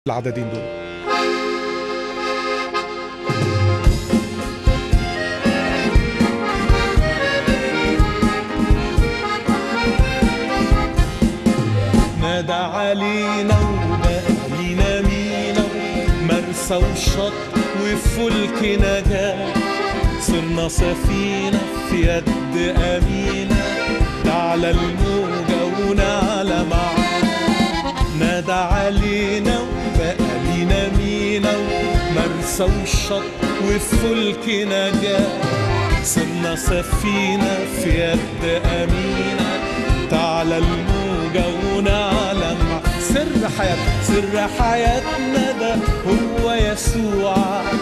العددين دول نادى علينا وبقى لينا مينا مرسى وشط وفلك نجاة صرنا سفينة في يد أمينة تعلى الموجة ونعلى معاه نادى علينا وبقى لينا مينا مرسى وشط وفلك نجاة صرنا سفينة في يد أمينة تعلى الموجة ونعلى مع سر حياتنا سر حياتنا ده هو يسوع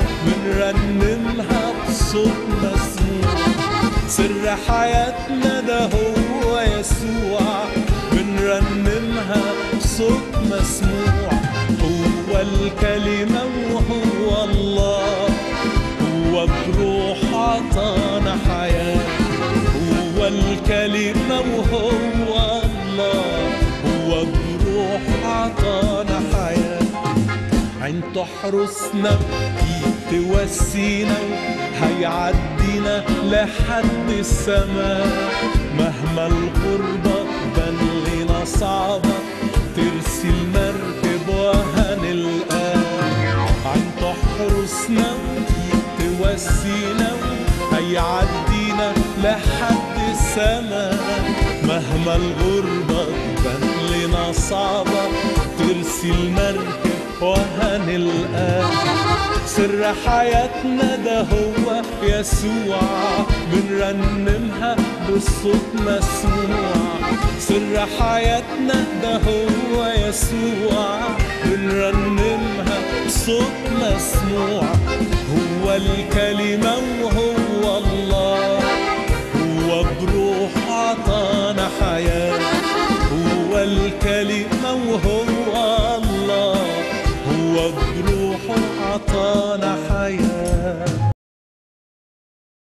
بنرنمها بصوت مسموع سر حياتنا ده هو يسوع بنرنمها بصوت مسموع هو الكلمة وهو الله هو بروح عطانا حياة هو الكلمة وهو الله هو بروح عطانا حياة عين تحرسنا ايد توسينا هيعدينا لحد السماء مهما الغربة بان لنا صعبة ترسي المركب وهنلقاه عين تحرسنا ايد توسينا هيعدينا لحد السماء مهما الغربة بان لنا صعبة ترسي المركب وهنلقاه سر حياتنا ده هو يسوع بنرنمها بالصوت مسموع سر حياتنا ده هو يسوع بنرنمها بصوت مسموع هو الكلمة وهو الله هو بروح عطانا حياة هو الكلمة وهو الله هو بروحه عطانا